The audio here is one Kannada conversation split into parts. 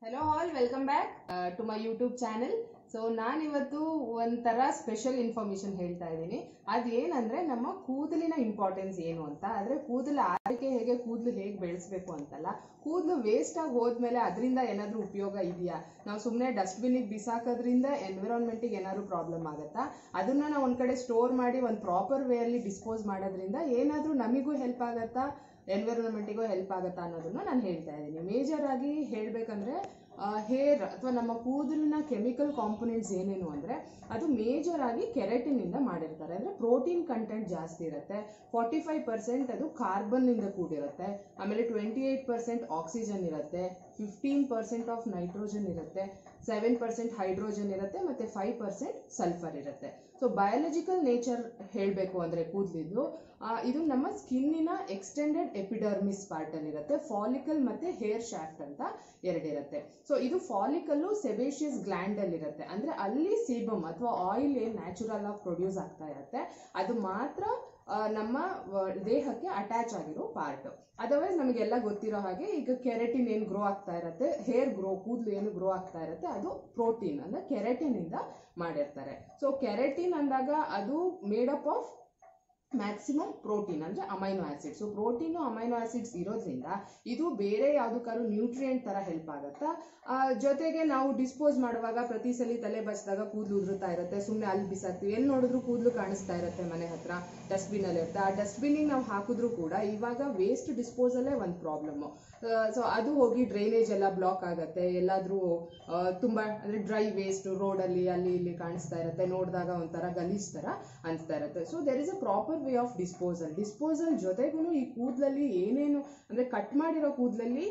hello all welcome back to my YouTube channel so ನಾನಿವತ್ತು ಒಂಥರ ಸ್ಪೆಷಲ್ ಇನ್ಫಾರ್ಮೇಶನ್ ಹೇಳ್ತಾ ಇದ್ದೀನಿ ಅದೇನಂದ್ರೆ ನಮ್ಮ ಕೂದಲಿನ ಇಂಪಾರ್ಟೆನ್ಸ್ ಏನು ಅಂತ ಆದ್ರೆ ಕೂದಲು ಆರೈಕೆ ಹೇಗೆ ಕೂದಲು ಹೇಗೆ ಬೆಳೆಸ್ಬೇಕು ಅಂತಲ್ಲ ಕೂದಲು ವೇಸ್ಟ್ ಆಗಿ ಹೋದ್ಮೇಲೆ ಅದರಿಂದ ಏನಾದ್ರೂ ಉಪಯೋಗ ಇದೆಯಾ ನಾವು ಸುಮ್ಮನೆ ಡಸ್ಟ್ಬಿನ್ನಿಗೆ ಬಿಸಾಕೋದ್ರಿಂದ ಎನ್ವಿರಾನ್ಮೆಂಟಿಗೆ ಏನಾದ್ರು ಪ್ರಾಬ್ಲಮ್ ಆಗುತ್ತಾ ಅದನ್ನ ನಾವು ಒಂದ್ ಕಡೆ ಸ್ಟೋರ್ ಮಾಡಿ ಒಂದು ಪ್ರಾಪರ್ ವೇ ಅಲ್ಲಿ ಡಿಸ್ಪೋಸ್ ಮಾಡೋದ್ರಿಂದ ಏನಾದ್ರೂ ನಮಿಗೂ ಹೆಲ್ಪ್ ಆಗತ್ತಾ ಎನ್ವಿರಾನ್ಮೆಂಟಿಗೂ ಹೆಲ್ಪ್ ಆಗುತ್ತಾ ಅನ್ನೋದನ್ನ ನಾನು ಹೇಳ್ತಾ ಇದ್ದೀನಿ ಮೇಜರ್ ಆಗಿ ಹೇಳ್ಬೇಕಂದ್ರೆ ಹೇರ್ ಅಥವಾ ನಮ್ಮ ಕೂದಲಿನ ಕೆಮಿಕಲ್ ಕಾಂಪೊನೆಂಟ್ಸ್ ಏನೇನು ಅಂದ್ರೆ ಅದು ಮೇಜರ್ ಆಗಿ ಕೆರೆಟಿನ್ ಇಂದ ಮಾಡಿರ್ತಾರೆ ಅಂದ್ರೆ ಪ್ರೋಟೀನ್ ಕಂಟೆಂಟ್ ಜಾಸ್ತಿ ಇರುತ್ತೆ ಫಾರ್ಟಿ ಫೈವ್ ಪರ್ಸೆಂಟ್ ಅದು ಕಾರ್ಬನ್ ಇಂದ ಕೂಡಿರುತ್ತೆ ಆಮೇಲೆ ಟ್ವೆಂಟಿ ಏಟ್ ಪರ್ಸೆಂಟ್ ಆಕ್ಸಿಜನ್ ಇರುತ್ತೆ ಫಿಫ್ಟೀನ್ ಪರ್ಸೆಂಟ್ ಆಫ್ ನೈಟ್ರೋಜನ್ ಇರುತ್ತೆ ಸೆವೆನ್ ಪರ್ಸೆಂಟ್ ಹೈಡ್ರೋಜನ್ ಇರುತ್ತೆ ಮತ್ತೆ ಫೈವ್ ಪರ್ಸೆಂಟ್ ಸಲ್ಫರ್ ಇರುತ್ತೆ ಸೊ ಬಯಾಲಜಿಕಲ್ ನೇಚರ್ ಹೇಳಬೇಕು ಅಂದ್ರೆ ಕೂದಲಿದ್ದು ಇದು ನಮ್ಮ ಸ್ಕಿನ್ನಿನ ಎಕ್ಸ್ಟೆಂಡೆಡ್ ಎಪಿಡರ್ಮಿಸ್ ಪಾರ್ಟ್ ಅಲ್ಲಿ ಇರುತ್ತೆ ಫಾಲಿಕಲ್ ಮತ್ತೆ ಹೇರ್ ಶಾಫ್ಟ್ ಅಂತ ಎರಡಿರುತ್ತೆ ಸೊ ಇದು ಫಾಲಿಕಲ್ಲು ಸೆಬೇಷಿಯಸ್ ಗ್ಲ್ಯಾಂಡ್ ಅಲ್ಲಿ ಇರುತ್ತೆ ಅಂದ್ರೆ ಅಲ್ಲಿ ಸೀಬಮ್ ಅಥವಾ ಆಯಿಲ್ ಏನ್ ನ್ಯಾಚುರಲ್ ಆಗಿ ಪ್ರೊಡ್ಯೂಸ್ ಆಗ್ತಾ ಇರುತ್ತೆ ಅದು ಮಾತ್ರ ಆ, ನಮ್ಮ ವ- ದೇಹಕ್ಕೆ ಅಟ್ಯಾಚ್ ಆಗಿರೋ ಪಾರ್ಟ್ ಅದರ್ವೈಸ್ ನಮಗೆಲ್ಲ ಗೊತ್ತಿರೋ ಹಾಗೆ ಈಗ ಕೆರೆಟಿನ್ ಏನು ಗ್ರೋ ಆಗ್ತಾ ಇರುತ್ತೆ ಹೇರ್ ಗ್ರೋ ಕೂದಲು ಏನು ಗ್ರೋ ಆಗ್ತಾ ಇರುತ್ತೆ ಅದು ಪ್ರೋಟೀನ್ ಅಂದ್ರೆ ಕೆರೆಟಿನ್ ಇಂದ ಮಾಡಿರ್ತಾರೆ ಸೊ ಕೆರೆಟಿನ್ ಅಂದಾಗ ಅದು ಮೇಡಪ್ ಆಫ್ ಮ್ಯಾಕ್ಸಿಮಮ್ ಪ್ರೋಟೀನ್ ಅಂದ್ರೆ amino acids so protein amino acids ಇರೋದ್ರಿಂದ ಇದು ಬೇರೆ ಯಾವ್ದಕ್ಕಾದ್ರೂ ನ್ಯೂಟ್ರಿಯೆಂಟ್ ತರ ಹೆಲ್ಪ್ ಆಗುತ್ತಾ ಆ, ಜೊತೆಗೆ ನಾವು ಡಿಸ್ಪೋಸ್ ಮಾಡುವಾಗ ಪ್ರತಿ ಸಲ ತಲೆ ಬಚ್ಚಿದಾಗ ಕೂದಲು ಉದುರುತ್ತಾ ಇರುತ್ತೆ ಸುಮ್ಮನೆ ಅಲ್ಲಿ ಬಿಸಾಕ್ತಿವಿ ಎಲ್ಲಿ ನೋಡಿದ್ರು ಕೂದಲು ಕಾಣಿಸ್ತಾ ಇರುತ್ತೆ ಮನೆ ಹತ್ರ ಡಸ್ಟ್ಬಿನ್ ಅಲ್ಲಿ ಇರುತ್ತೆ ಆ ಡಸ್ಟ್ಬಿನ್ನಿಗೆ ನಾವು ಹಾಕಿದ್ರು ಕೂಡ ಇವಾಗ ವೇಸ್ಟ್ ಡಿಸ್ಪೋಸಲ್ಲೇ ಒಂದು ಪ್ರಾಬ್ಲಮ್ ಸೊ ಅದು ಹೋಗಿ ಡ್ರೈನೇಜ್ ಎಲ್ಲ ಬ್ಲಾಕ್ ಆಗುತ್ತೆ ಎಲ್ಲಾದ್ರೂ ಆ, ತುಂಬಾ ಅಂದ್ರೆ ಡ್ರೈ ವೇಸ್ಟ್ ರೋಡಲ್ಲಿ ಅಲ್ಲಿ ಇಲ್ಲಿ ಕಾಣಿಸ್ತಾ ಇರುತ್ತೆ ನೋಡಿದಾಗ ಒಂಥರ ಗಲೀಜ್ ತರ ಅನಿಸ್ತಾ ಇರುತ್ತೆ so there is a proper way of disposal disposal ಜೊತೆಗೂ ಈ ಕೂದಲಲ್ಲಿ ಏನೇನು ಅಂದ್ರೆ ಕಟ್ ಮಾಡಿರೋ ಕೂದಲಲ್ಲಿ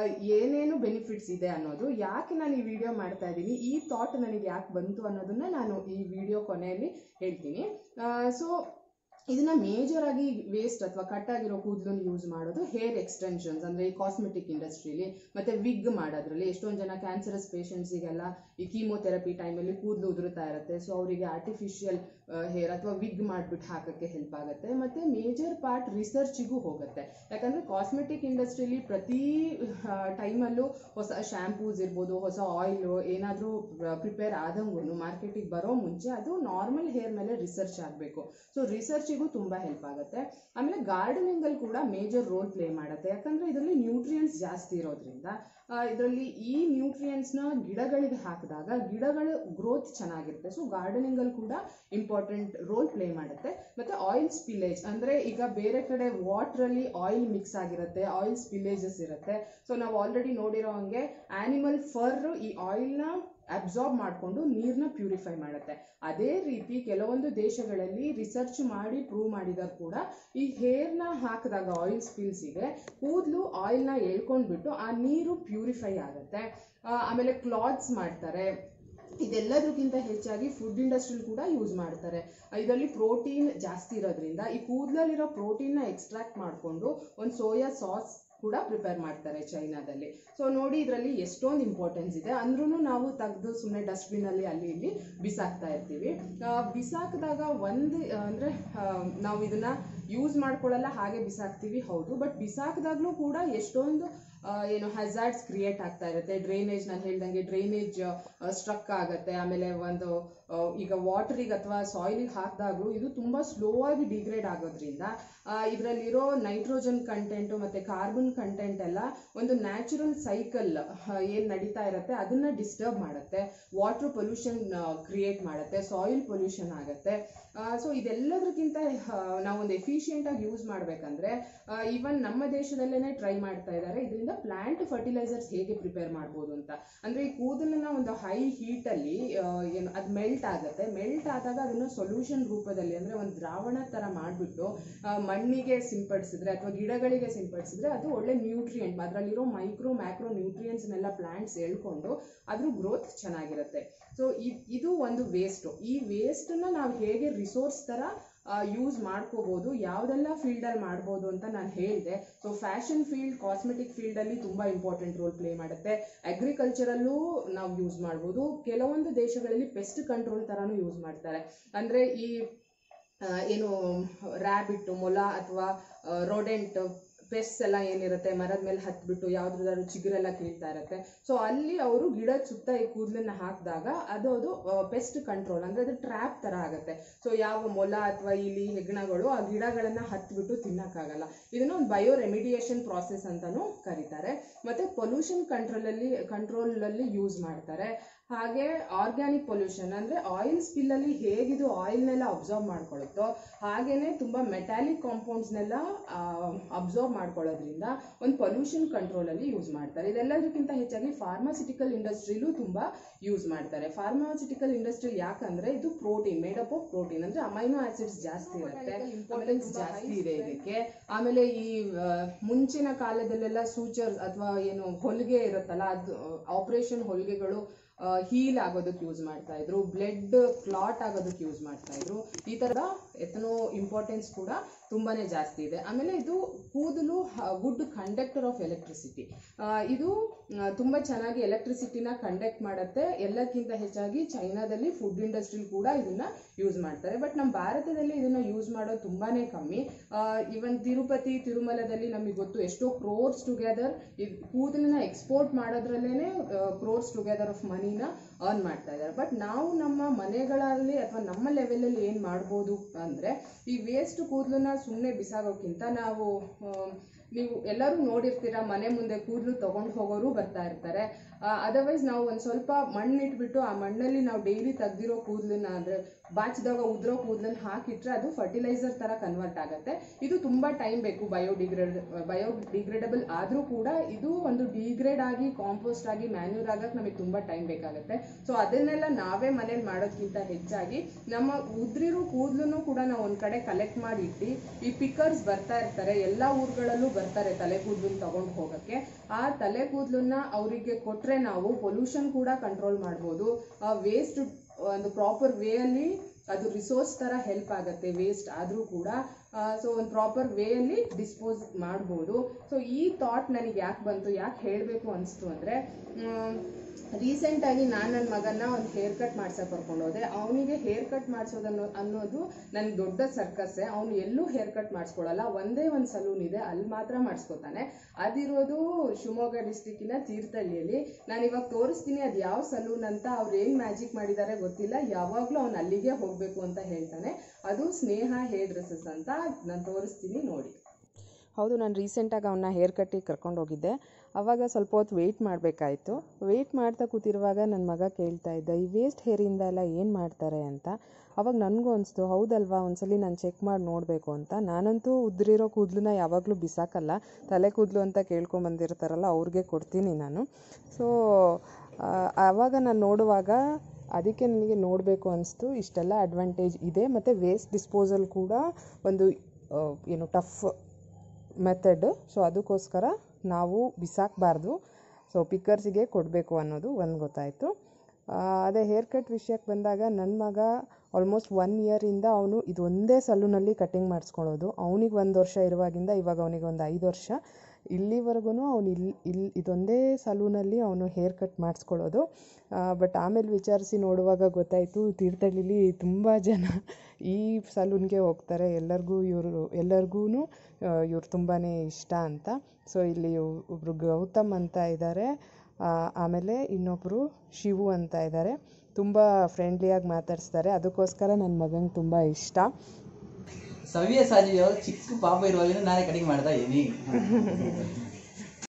ಏನೇನು ಬೆನಿಫಿಟ್ಸ್ ಇದೆ ಅನ್ನೋದು ಯಾಕೆ ನಾನು ಈ ವಿಡಿಯೋ ಮಾಡ್ತಾ ಇದ್ದೀನಿ ಈ ಥಾಟ್ ನನಗೆ ಯಾಕೆ ಬಂತು ಅನ್ನೋದನ್ನ ನಾನು ಈ ವಿಡಿಯೋ ಕೊನೆಯಲ್ಲಿ ಹೇಳ್ತೀನಿ ಸೊ ಇದನ್ನ ಮೇಜರ್ ಆಗಿ ವೇಸ್ಟ್ ಅಥವಾ ಕಟ್ ಆಗಿರೋ ಕೂದಲನ್ನು ಯೂಸ್ ಮಾಡೋದು ಹೇರ್ ಎಕ್ಸ್ಟೆನ್ಷನ್ಸ್ ಅಂದ್ರೆ ಈ ಕಾಸ್ಮೆಟಿಕ್ ಇಂಡಸ್ಟ್ರಿಲಿ ಮತ್ತೆ ವಿಗ್ ಮಾಡೋದ್ರಲ್ಲಿ ಎಷ್ಟೊಂದು ಜನ ಕ್ಯಾನ್ಸರಸ್ ಪೇಷಂಟ್ಸಿಗೆಲ್ಲ ಈ ಕೀಮೋಥೆರಪಿ ಟೈಮಲ್ಲಿ ಕೂದಲು ಉದುರುತ್ತಾ ಇರುತ್ತೆ ಸೊ ಅವರಿಗೆ ಆರ್ಟಿಫಿಷಿಯಲ್ ಹೇರ್ ಅಥವಾ ವಿಗ್ ಮಾಡ್ಬಿಟ್ಟು ಹಾಕಕ್ಕೆ ಹೆಲ್ಪ್ ಆಗುತ್ತೆ ಮತ್ತೆ ಮೇಜರ್ ಪಾರ್ಟ್ ರಿಸರ್ಚಿಗೂ ಹೋಗುತ್ತೆ ಯಾಕಂದ್ರೆ ಕಾಸ್ಮೆಟಿಕ್ ಇಂಡಸ್ಟ್ರಿಲಿ ಪ್ರತಿ ಟೈಮಲ್ಲೂ ಹೊಸ ಶ್ಯಾಂಪೂಸ್ ಇರ್ಬೋದು ಹೊಸ ಆಯಿಲ್ ಏನಾದರೂ ಪ್ರಿಪೇರ್ ಆದಂಗೂ ಮಾರ್ಕೆಟಿಗೆ ಬರೋ ಮುಂಚೆ ಅದು ನಾರ್ಮಲ್ ಹೇರ್ ಮೇಲೆ ರಿಸರ್ಚ್ ಆಗಬೇಕು ಸೊ ರಿಸರ್ಚಿಗೂ ತುಂಬಾ ಹೆಲ್ಪ್ ಆಗುತ್ತೆ ಆಮೇಲೆ ಗಾರ್ಡನಿಂಗ್ ಅಲ್ಲಿ ಕೂಡ ಮೇಜರ್ ರೋಲ್ ಪ್ಲೇ ಮಾಡುತ್ತೆ ಯಾಕಂದ್ರೆ ಇದರಲ್ಲಿ ನ್ಯೂಟ್ರಿಯೆಂಟ್ಸ್ ಜಾಸ್ತಿ ಇರೋದ್ರಿಂದ ಇದರಲ್ಲಿ ಈ ನ್ಯೂಟ್ರಿಯೆಂಟ್ಸ್ ನ ಗಿಡಗಳಿಗೆ ಹಾಕಿದಾಗ ಗಿಡಗಳ ಗ್ರೋತ್ ಚೆನ್ನಾಗಿರುತ್ತೆ ಸೊ ಗಾರ್ಡನಿಂಗ್ ಅಲ್ಲಿ ಕೂಡ ಇಂಪಾರ್ಟೆಂಟ್ ರೋಲ್ ಪ್ಲೇ ಮಾಡುತ್ತೆ ಮತ್ತೆ ಆಯಿಲ್ ಸ್ಪಿಲೇಜ್ ಅಂದ್ರೆ ಈಗ ಬೇರೆ ಕಡೆ ವಾಟರ್ ಅಲ್ಲಿ ಆಯಿಲ್ ಮಿಕ್ಸ್ ಆಗಿರುತ್ತೆ ಆಯಿಲ್ ಸ್ಪಿಲೇಜಸ್ ಇರುತ್ತೆ ಸೊ ನಾವು ಆಲ್ರೆಡಿ ನೋಡಿರೋ ಹಂಗೆ ಆನಿಮಲ್ ಫರ್ ಈ ಆಯಿಲ್ ನ ಅಬ್ಸಾರ್ಬ್ ಮಾಡಿಕೊಂಡು ನೀರನ್ನ ಪ್ಯೂರಿಫೈ ಮಾಡುತ್ತೆ ಅದೇ ರೀತಿ ಕೆಲವೊಂದು ದೇಶಗಳಲ್ಲಿ ರಿಸರ್ಚ್ ಮಾಡಿ ಪ್ರೂವ್ ಮಾಡಿದಾಗ ಕೂಡ ಈ ಹೇರ್ನ ಹಾಕಿದಾಗ ಆಯಿಲ್ ಸ್ಪಿಲ್ಸಿಗೆ ಕೂದಲು ಆಯಿಲ್ನ ಎಳ್ಕೊಂಡ್ಬಿಟ್ಟು ಆ ನೀರು ಪ್ಯೂರಿಫೈ ಆಗುತ್ತೆ ಆ, ಆಮೇಲೆ ಕ್ಲಾತ್ಸ್ ಮಾಡ್ತಾರೆ ಇದೆಲ್ಲದಕ್ಕಿಂತ ಹೆಚ್ಚಾಗಿ ಫುಡ್ ಇಂಡಸ್ಟ್ರಿಲ್ ಕೂಡ ಯೂಸ್ ಮಾಡ್ತಾರೆ ಇದರಲ್ಲಿ ಪ್ರೋಟೀನ್ ಜಾಸ್ತಿ ಇರೋದ್ರಿಂದ ಈ ಕೂದಲಲ್ಲಿರೋ ಪ್ರೋಟೀನ್ನ ಎಕ್ಸ್ಟ್ರಾಕ್ಟ್ ಮಾಡಿಕೊಂಡು ಒಂದು ಸೋಯಾ ಸಾಸ್ ಕೂಡ ಪ್ರಿಪೇರ್ ಮಾಡ್ತಾರೆ ಚೈನಾದಲ್ಲಿ ಸೊ ನೋಡಿ ಇದರಲ್ಲಿ ಎಷ್ಟೊಂದು ಇಂಪಾರ್ಟೆನ್ಸ್ ಇದೆ ಅಂದ್ರೂ ನಾವು ತೆಗೆದು ಸುಮ್ಮನೆ ಡಸ್ಟ್ಬಿನ್ ಅಲ್ಲಿ ಅಲ್ಲಿ ಇಲ್ಲಿ ಬಿಸಾಕ್ತಾ ಇರ್ತೀವಿ ಆ, ಬಿಸಾಕಿದಾಗ ಒಂದು ಆ, ಅಂದ್ರೆ ಆ, ನಾವು ಇದನ್ನ ಯೂಸ್ ಮಾಡ್ಕೊಳ್ಳಲ್ಲ ಹಾಗೆ ಬಿಸಾಕ್ತೀವಿ ಹೌದು ಬಟ್ ಬಿಸಾಕಿದಾಗ್ಲೂ ಕೂಡ ಎಷ್ಟೊಂದು ಆ, ಏನು ಹಜಾರ್ಡ್ಸ್ ಕ್ರಿಯೇಟ್ ಆಗ್ತಾ ಇರುತ್ತೆ ಡ್ರೈನೇಜ್ ನಾನು ಹೇಳ್ದಂಗೆ ಡ್ರೈನೇಜ್ ಸ್ಟ್ರಕ್ ಆಗುತ್ತೆ ಆಮೇಲೆ ಒಂದು ಆ, ಈಗ ವಾಟರಿಗೆ ಅಥವಾ ಸಾಯಿಲಿಗೆ ಹಾಕಿದಾಗಲೂ ಇದು ತುಂಬಾ ಸ್ಲೋ ಆಗಿ ಡಿಗ್ರೇಡ್ ಆಗೋದ್ರಿಂದ ಇದರಲ್ಲಿರೋ ನೈಟ್ರೋಜನ್ ಕಂಟೆಂಟ್ ಮತ್ತೆ ಕಾರ್ಬನ್ ಕಂಟೆಂಟ್ ಎಲ್ಲ ಒಂದು ನ್ಯಾಚುರಲ್ ಸೈಕಲ್ ಏನ್ ನಡೀತಾ ಇರುತ್ತೆ ಅದನ್ನ ಡಿಸ್ಟರ್ಬ್ ಮಾಡುತ್ತೆ ವಾಟರ್ ಪೊಲ್ಯೂಷನ್ ಕ್ರಿಯೇಟ್ ಮಾಡುತ್ತೆ ಸಾಯಿಲ್ ಪೊಲ್ಯೂಷನ್ ಆಗುತ್ತೆ ಸೊ ಇದೆಲ್ಲದಕ್ಕಿಂತ ನಾವೊಂದು ಎಫಿಷಿಯೆಂಟ್ ಆಗಿ ಯೂಸ್ ಮಾಡ್ಬೇಕಂದ್ರೆ ಈವನ್ ನಮ್ಮ ದೇಶದಲ್ಲೇನೆ ಟ್ರೈ ಮಾಡ್ತಾ ಇದ್ದಾರೆ ಇದರಿಂದ ಪ್ಲಾಂಟ್ ಫರ್ಟಿಲೈಸರ್ಸ್ ಹೇಗೆ ಪ್ರಿಪೇರ್ ಮಾಡ್ಬೋದು ಅಂತ ಅಂದ್ರೆ ಈ ಕೂದಲನ್ನ ಒಂದು ಹೈ ಹೀಟ್ ಅಲ್ಲಿ ಆ, ಏನು ಅದು ಮೆಲ್ಟ್ ಆಗುತ್ತೆ ಮೆಲ್ಟ್ ಆದಾಗ ಅದನ್ನ ಸೊಲ್ಯೂಷನ್ ರೂಪದಲ್ಲಿ ಅಂದ್ರೆ ಒಂದು ದ್ರಾವಣ ತರ ಮಾಡ್ಬಿಟ್ಟು ಆ, ಮಣ್ಣಿಗೆ ಸಿಂಪಡಿಸಿದ್ರೆ ಅಥವಾ ಗಿಡಗಳಿಗೆ ಸಿಂಪಡಿಸಿದ್ರೆ ಅದು ಒಳ್ಳೆ ನ್ಯೂಟ್ರಿಯೆಂಟ್ ಅದರಲ್ಲಿರೋ ಮೈಕ್ರೋ ಮ್ಯಾಕ್ರೋ ನ್ಯೂಟ್ರಿಯೆಂಟ್ಸ್ನೆಲ್ಲ ಪ್ಲಾಂಟ್ಸ್ ಎಳ್ಕೊಂಡು ಅದ್ರ ಗ್ರೋತ್ ಚೆನ್ನಾಗಿರುತ್ತೆ ಸೊ ಇದು ಒಂದು ವೇಸ್ಟ್ ಈ ವೇಸ್ಟನ್ನ ನಾವು ಹೇಗೆ ರಿಸೋರ್ಸ್ ತರ ಯೂಸ್ ಮಾಡ್ಕೋಬಹುದು ಯಾವ್ದೆಲ್ಲ ಫೀಲ್ಡ್ ಅಲ್ಲಿ ಮಾಡ್ಬೋದು ಅಂತ ನಾನು ಹೇಳಿದೆ so fashion field cosmetic field ಅಲ್ಲಿ ತುಂಬಾ ಇಂಪಾರ್ಟೆಂಟ್ ರೋಲ್ ಪ್ಲೇ ಮಾಡುತ್ತೆ ಅಗ್ರಿಕಲ್ಚರಲ್ಲೂ ನಾವು ಯೂಸ್ ಮಾಡ್ಬೋದು ಕೆಲವೊಂದು ದೇಶಗಳಲ್ಲಿ ಪೆಸ್ಟ್ ಕಂಟ್ರೋಲ್ ತರಾನು ಯೂಸ್ ಮಾಡ್ತಾರೆ ಅಂದ್ರೆ ಈ ಆ, ಏನು ರ್ಯಾಬಿಟ್ ಮೊಲ ಅಥವಾ ರೋಡೆಂಟ್ ಪೆಸ್ಟ್ ಎಲ್ಲ ಏನಿರುತ್ತೆ ಮರದ ಮೇಲೆ ಹತ್ಬಿಟ್ಟು ಯಾವ್ದಾದ್ರು ಚಿಗುರೆಲ್ಲ ಕೀಳ್ತಾ ಇರುತ್ತೆ ಸೊ ಅಲ್ಲಿ ಅವರು ಗಿಡದ ಸುತ್ತ ಈ ಕೂದಲನ್ನ ಹಾಕಿದಾಗ ಅದು ಅದು ಪೆಸ್ಟ್ ಕಂಟ್ರೋಲ್ ಅಂದ್ರೆ ಅದು ಟ್ರ್ಯಾಪ್ ತರ ಆಗುತ್ತೆ ಸೊ ಯಾವ ಮೊಲ ಅಥವಾ ಇಲಿ ಹೆಗ್ಣಗಳು ಆ ಗಿಡಗಳನ್ನ ಹತ್ಬಿಟ್ಟು ತಿನ್ನಕ್ಕಾಗಲ್ಲ ಇದನ್ನ ಒಂದು ಬಯೋ ರೆಮಿಡಿಯೇಷನ್ ಪ್ರಾಸೆಸ್ ಅಂತಾನು ಕರೀತಾರೆ ಮತ್ತೆ ಪೊಲ್ಯೂಷನ್ ಕಂಟ್ರೋಲ್ ಅಲ್ಲಿ ಕಂಟ್ರೋಲ್ ಅಲ್ಲಿ ಯೂಸ್ ಮಾಡ್ತಾರೆ ಹಾಗೆ ಆರ್ಗ್ಯಾನಿಕ್ ಪೊಲ್ಯೂಷನ್ ಅಂದ್ರೆ ಆಯಿಲ್ ಸ್ಪಿಲ್ ಅಲ್ಲಿ ಹೇಗಿದು ಆಯಿಲ್ನೆಲ್ಲ ಅಬ್ಸರ್ವ್ ಮಾಡ್ಕೊಳ್ಳುತ್ತೋ ಹಾಗೇನೆ ತುಂಬಾ ಮೆಟಾಲಿಕ್ ಕಾಂಪೌಂಡ್ಸ್ನೆಲ್ಲ ಅಬ್ಸರ್ವ್ ಮಾಡ್ಕೊಳ್ಳೋದ್ರಿಂದ ಒಂದು ಪೊಲ್ಯೂಷನ್ ಕಂಟ್ರೋಲ್ ಅಲ್ಲಿ ಯೂಸ್ ಮಾಡ್ತಾರೆ ಇದೆಲ್ಲದಕ್ಕಿಂತ ಹೆಚ್ಚಾಗಿ ಫಾರ್ಮಾಸಿಟಿಕಲ್ ಇಂಡಸ್ಟ್ರಿಲೂ ತುಂಬಾ ಯೂಸ್ ಮಾಡ್ತಾರೆ ಫಾರ್ಮಾಸಿಟಿಕಲ್ ಇಂಡಸ್ಟ್ರಿ ಯಾಕಂದ್ರೆ ಇದು protein made up of protein ಅಂದ್ರೆ ಅಮೈನೋ ಆಸಿಡ್ಸ್ ಜಾಸ್ತಿ ಇರುತ್ತೆ ಇಂಪಾರ್ಟೆನ್ಸ್ ಜಾಸ್ತಿ ಇದೆ ಇದಕ್ಕೆ ಆಮೇಲೆ ಈ ಆ, ಮುಂಚಿನ ಕಾಲದಲ್ಲೆಲ್ಲ ಸೂಚರ್ಸ್ ಅಥವಾ ಏನು ಹೊಲಿಗೆ ಇರುತ್ತಲ್ಲ ಅದು ಆಪರೇಷನ್ ಹೊಲಿಗೆಗಳು ಹೀಲ್ ಆಗೋದಕ್ಕೆ ಯೂಸ್ ಮಾಡ್ತಾ ಇದ್ರು ಬ್ಲಡ್ ಕ್ಲಾಟ್ ಆಗೋದಕ್ಕೆ ಯೂಸ್ ಮಾಡ್ತಾ ಇದ್ರು ಈ ತರದ ಎತ್ತನೋ ಇಂಪಾರ್ಟೆನ್ಸ್ ಕೂಡ ತುಂಬಾನೇ ಜಾಸ್ತಿ ಇದೆ ಆಮೇಲೆ ಇದು ಕೂದಲು ಗುಡ್ ಕಂಡಕ್ಟರ್ ಆಫ್ ಎಲೆಕ್ಟ್ರಿಸಿಟಿ ಇದು ಆ, ತುಂಬಾ ಚೆನ್ನಾಗಿ ಎಲೆಕ್ಟ್ರಿಸಿಟಿನ ಕಂಡಕ್ಟ್ ಮಾಡುತ್ತೆ ಎಲ್ಲಕ್ಕಿಂತ ಹೆಚ್ಚಾಗಿ ಚೈನಾದಲ್ಲಿ ಫುಡ್ ಇಂಡಸ್ಟ್ರಿ ಕೂಡ ಇದನ್ನ ಯೂಸ್ ಮಾಡ್ತಾರೆ ಬಟ್ ನಮ್ಮ ಭಾರತದಲ್ಲಿ ಇದನ್ನ ಯೂಸ್ ಮಾಡೋದು ತುಂಬಾನೇ ಕಮ್ಮಿ ಇವನ್ ತಿರುಪತಿ ತಿರುಮಲದಲ್ಲಿ ನಮಗೆ ಗೊತ್ತು ಎಷ್ಟೋ ಕ್ರೋರ್ಸ್ ಟುಗೆದರ್ ಕೂದಲನ್ನ ಎಕ್ಸ್ಪೋರ್ಟ್ ಮಾಡೋದ್ರಲ್ಲೇನೆ ಕ್ರೋರ್ಸ್ ಟುಗೆದರ್ ಆಫ್ ಮನಿನ ಅರ್ನ್ ಮಾಡ್ತಾ ಇದ್ದಾರೆ ಬಟ್ ನಾವು ನಮ್ಮ ಮನೆಗಳಲ್ಲಿ ಅಥವಾ ನಮ್ಮ ಲೆವೆಲಲ್ಲಿ ಏನು ಮಾಡ್ಬೋದು ಅಂದ್ರೆ ಈ ವೇಸ್ಟ್ ಕೂದಲನ್ನ ಸುಮ್ಮನೆ ಬಿಸಾಗೋಕ್ಕಿಂತ ನಾವು ಆ, ನೀವು ಎಲ್ಲರೂ ನೋಡಿರ್ತೀರಾ ಮನೆ ಮುಂದೆ ಕೂದಲು ತಗೊಂಡು ಹೋಗೋರು ಬರ್ತಾ ಇರ್ತಾರೆ ಅದರ್ವೈಸ್ ನಾವು ಒಂದು ಸ್ವಲ್ಪ ಮಣ್ಣು ಇಟ್ಬಿಟ್ಟು ಆ ಮಣ್ಣಲ್ಲಿ ನಾವು ಡೈಲಿ ತೆಗ್ದಿರೋ ಕೂದಲನ್ನ ಅಂದ್ರೆ ಬಾಚಿದಾಗ ಉದ್ರೋ ಕೂದಲನ್ನ ಹಾಕಿಟ್ರೆ ಅದು ಫರ್ಟಿಲೈಸರ್ ತರ ಕನ್ವರ್ಟ್ ಆಗುತ್ತೆ ಇದು ತುಂಬಾ ಟೈಮ್ ಬೇಕು ಬಯೋಡಿಗ್ರೇಡ್ ಬಯೋಡಿಗ್ರೇಡಬಲ್ ಆದ್ರೂ ಕೂಡ ಇದು ಒಂದು ಡಿಗ್ರೇಡ್ ಆಗಿ ಕಾಂಪೋಸ್ಟ್ ಆಗಿ ಮ್ಯಾನ್ಯೂರ್ ಆಗಕ್ಕೆ ನಮಗೆ ತುಂಬಾ ಟೈಮ್ ಬೇಕಾಗುತ್ತೆ ಸೊ ಅದನ್ನೆಲ್ಲ ನಾವೇ ಮನೇಲಿ ಮಾಡೋದ್ಕಿಂತ ಹೆಚ್ಚಾಗಿ ನಮ್ಮ ಉದ್ರಿರೋ ಕೂದಲನ್ನು ಕೂಡ ನಾವು ಒಂದ್ ಕಡೆ ಕಲೆಕ್ಟ್ ಮಾಡಿ ಇಟ್ಟು ಈ ಪಿಕರ್ಸ್ ಬರ್ತಾ ಇರ್ತಾರೆ ಎಲ್ಲಾ ಊರುಗಳಲ್ಲೂ ಬರ್ತಾರೆ ತಲೆ ಕೂದಲನ್ನ ತಗೊಂಡು ಹೋಗಕ್ಕೆ ಆ ತಲೆ ಕೂದಲನ್ನ ಅವರಿಗೆ ಕೊಟ್ರೆ ನಾವು ಪೊಲ್ಯೂಷನ್ ಕೂಡ ಕಂಟ್ರೋಲ್ ಮಾಡ್ಬೋದು ವೇಸ್ಟ್ ಒಂದು ಪ್ರಾಪರ್ ವೇ ಅಲ್ಲಿ ಅದು ರಿಸೋರ್ಸ್ ತರ ಹೆಲ್ಪ್ ಆಗುತ್ತೆ ವೇಸ್ಟ್ ಆದ್ರೂ ಕೂಡ ಸೊ ಒಂದು ಪ್ರಾಪರ್ ವೇ ಅಲ್ಲಿ ಡಿಸ್ಪೋಸ್ ಮಾಡ್ಬೋದು ಸೊ ಈ ಥಾಟ್ ನನಗೆ ಯಾಕೆ ಬಂತು ಯಾಕೆ ಹೇಳಬೇಕು ಅನಿಸ್ತು ಅಂದ್ರೆ ರೀಸೆಂಟ್ ಆಗಿ ನಾನು ನನ್ನ ಮಗನ್ನ ಒಂದು ಹೇರ್ ಕಟ್ ಮಾಡ್ಸಕ್ ಕರ್ಕೊಂಡು ಹೋದೆ ಅವನಿಗೆ ಹೇರ್ ಕಟ್ ಮಾಡಿಸೋದನ್ನೋ ಅನ್ನೋದು ನನ್ಗೆ ದೊಡ್ಡ ಸರ್ಕಸ್ಸೆ ಅವನು ಎಲ್ಲೂ ಹೇರ್ ಕಟ್ ಮಾಡಿಸ್ಕೊಳಲ್ಲ ಒಂದೇ ಒಂದು ಸಲೂನ್ ಇದೆ ಅಲ್ಲಿ ಮಾತ್ರ ಮಾಡಿಸ್ಕೊತಾನೆ ಅದಿರೋದು ಶಿವಮೊಗ್ಗ ಡಿಸ್ಟಿಕ್ಕಿನ ತೀರ್ಥಹಳ್ಳಿಯಲ್ಲಿ ನಾನು ಇವಾಗ ತೋರಿಸ್ತೀನಿ ಅದು ಯಾವ ಸಲೂನ್ ಅಂತ ಅವ್ರು ಏನು ಮ್ಯಾಜಿಕ್ ಮಾಡಿದ್ದಾರೆ ಗೊತ್ತಿಲ್ಲ ಯಾವಾಗಲೂ ಅವ್ನು ಅಲ್ಲಿಗೆ ಹೋಗಬೇಕು ಅಂತ ಹೇಳ್ತಾನೆ ಅದು ಸ್ನೇಹ ಹೇರ್ ಡ್ರೆಸ್ಸಸ್ ಅಂತ ನಾನು ತೋರಿಸ್ತೀನಿ ನೋಡಿ ಹೌದು ನಾನು ರೀಸೆಂಟಾಗಿ ಅವನ್ನ ಹೇರ್ ಕಟ್ಟಿಗೆ ಕರ್ಕೊಂಡು ಹೋಗಿದ್ದೆ ಅವಾಗ ಸ್ವಲ್ಪ ಹೊತ್ತು ವೆಯ್ಟ್ ಮಾಡಬೇಕಾಯ್ತು ವೆಯ್ಟ್ ಮಾಡ್ತಾ ಕೂತಿರುವಾಗ ನನ್ನ ಮಗ ಕೇಳ್ತಾ ಇದ್ದ ಈ ವೇಸ್ಟ್ ಹೇರಿಂದ ಎಲ್ಲ ಏನು ಮಾಡ್ತಾರೆ ಅಂತ ಅವಾಗ ನನಗೂ ಅನಿಸ್ತು ಹೌದಲ್ವಾ ಒಂದ್ಸಲಿ ನಾನು ಚೆಕ್ ಮಾಡಿ ನೋಡಬೇಕು ಅಂತ ನಾನಂತೂ ಉದ್ರಿರೋ ಕೂದಲನ್ನ ಯಾವಾಗಲೂ ಬಿಸಾಕಲ್ಲ ತಲೆ ಕೂದಲು ಅಂತ ಕೇಳ್ಕೊಂಬಂದಿರ್ತಾರಲ್ಲ ಅವ್ರಿಗೆ ಕೊಡ್ತೀನಿ ನಾನು ಸೊ ಆವಾಗ ನಾನು ನೋಡುವಾಗ ಅದಕ್ಕೆ ನನಗೆ ನೋಡಬೇಕು ಅನಿಸ್ತು ಇಷ್ಟೆಲ್ಲ ಅಡ್ವಾಂಟೇಜ್ ಇದೆ ಮತ್ತು ವೇಸ್ಟ್ ಡಿಸ್ಪೋಸಲ್ ಕೂಡ ಒಂದು ಆ, ಏನು ಟಫ್ ಮೆಥಡ್ ಸೊ ಅದಕ್ಕೋಸ್ಕರ ನಾವು ಬಿಸಾಕಬಾರ್ದು ಸೊ ಪಿಕ್ಕರ್ಸಿಗೆ ಕೊಡಬೇಕು ಅನ್ನೋದು ಒಂದು ಗೊತ್ತಾಯಿತು ಅದೇ ಹೇರ್ ಕಟ್ ವಿಷಯಕ್ಕೆ ಬಂದಾಗ ನನ್ನ ಮಗ ಆಲ್ಮೋಸ್ಟ್ ಒನ್ ಇಯರಿಂದ ಅವನು ಇದು ಒಂದೇ ಸಲೂನಲ್ಲಿ ಕಟ್ಟಿಂಗ್ ಮಾಡಿಸ್ಕೊಳ್ಳೋದು ಅವನಿಗೆ ಒಂದು ವರ್ಷ ಇರುವಾಗಿಂದ ಇವಾಗ ಅವನಿಗೆ ಒಂದು ಐದು ವರ್ಷ ಇಲ್ಲಿವರೆಗೂ ಅವನು ಇಲ್ಲಿ ಇಲ್ಲಿ ಇದೊಂದೇ ಸಲೂನಲ್ಲಿ ಅವನು ಹೇರ್ ಕಟ್ ಮಾಡಿಸ್ಕೊಳ್ಳೋದು ಬಟ್ ಆಮೇಲೆ ವಿಚಾರಿಸಿ ನೋಡುವಾಗ ಗೊತ್ತಾಯಿತು ತೀರ್ಥಹಳ್ಳಿಲಿ ತುಂಬ ಜನ ಈ ಸಲೂನ್ಗೆ ಹೋಗ್ತಾರೆ ಎಲ್ಲರಿಗೂ ಇವರು ಎಲ್ಲರಿಗೂ ಇವ್ರು ತುಂಬಾ ಇಷ್ಟ ಅಂತ ಸೊ ಇಲ್ಲಿ ಒಬ್ಬರು ಗೌತಮ್ ಅಂತ ಇದ್ದಾರೆ ಆಮೇಲೆ ಇನ್ನೊಬ್ಬರು ಶಿವು ಅಂತ ಇದ್ದಾರೆ ತುಂಬ ಫ್ರೆಂಡ್ಲಿಯಾಗಿ ಮಾತಾಡಿಸ್ತಾರೆ ಅದಕ್ಕೋಸ್ಕರ ನನ್ನ ಮಗಂಗೆ ತುಂಬ ಇಷ್ಟ ಸವ್ಯ ಸಾಜಿಯವರು ಚಿಕ್ಕ ಪಾಪ ಇರುವಾಗಿನ ನಾನೇ ಕಟಿಂಗ್ ಮಾಡ್ತಾ ಇದ್ದೀನಿ